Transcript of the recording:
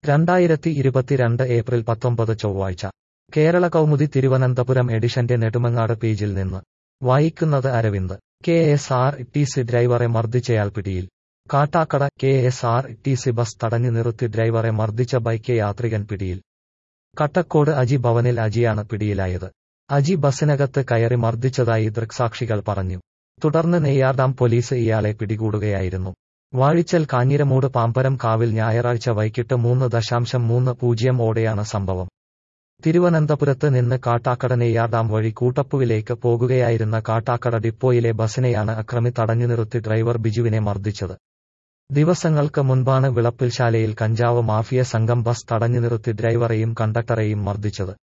രണ്ടായിരത്തി ഇരുപത്തിരണ്ട് ഏപ്രിൽ പത്തൊമ്പത് ചൊവ്വാഴ്ച കേരള കൗമുദി തിരുവനന്തപുരം എഡിഷന്റെ നെടുമങ്ങാട് പേജിൽ നിന്ന് വായിക്കുന്നത് Aravind K S R T C ഡ്രൈവറെ മർദ്ദിച്ചയാൾ പിടിയിൽ Kattakada K S R T C bus തടഞ്ഞു നിർത്തി ഡ്രൈവറെ മർദ്ദിച്ച ബൈക്ക് യാത്രികൻ പിടിയിൽ കട്ടക്കോട് അജി ഭവനിൽ അജിയാണ് പിടിയിലായത് അജി ബസിനകത്ത് കയറി മർദ്ദിച്ചതായി ദൃക്സാക്ഷികൾ പറഞ്ഞു തുടർന്ന് നെയ്യാർഡാം പോലീസ് ഇയാളെ പിടികൂടുകയായിരുന്നു വാഴിച്ചൽ കാഞ്ഞിരമൂട് പാമ്പരം കാവിൽ ഞായറാഴ്ച വൈകിട്ട് മൂന്ന് ദശാംശം മൂന്ന് പൂജ്യം ഓടെയാണ് സംഭവം തിരുവനന്തപുരത്ത് നിന്ന് കാട്ടാക്കട നെയ്യാർഡാം വഴി കൂട്ടപ്പുവിലേക്ക് പോകുകയായിരുന്ന കാട്ടാക്കട ഡിപ്പോയിലെ ബസിനെയാണ് അക്രമി തടഞ്ഞു നിർത്തി ഡ്രൈവർ ബിജുവിനെ മർദ്ദിച്ചത് ദിവസങ്ങൾക്ക് മുൻപാണ് വിളപ്പിൽശാലയിൽ കഞ്ചാവ് മാഫിയ സംഘം ബസ് തടഞ്ഞു നിർത്തി ഡ്രൈവറെയും കണ്ടക്ടറെയും മർദ്ദിച്ചത്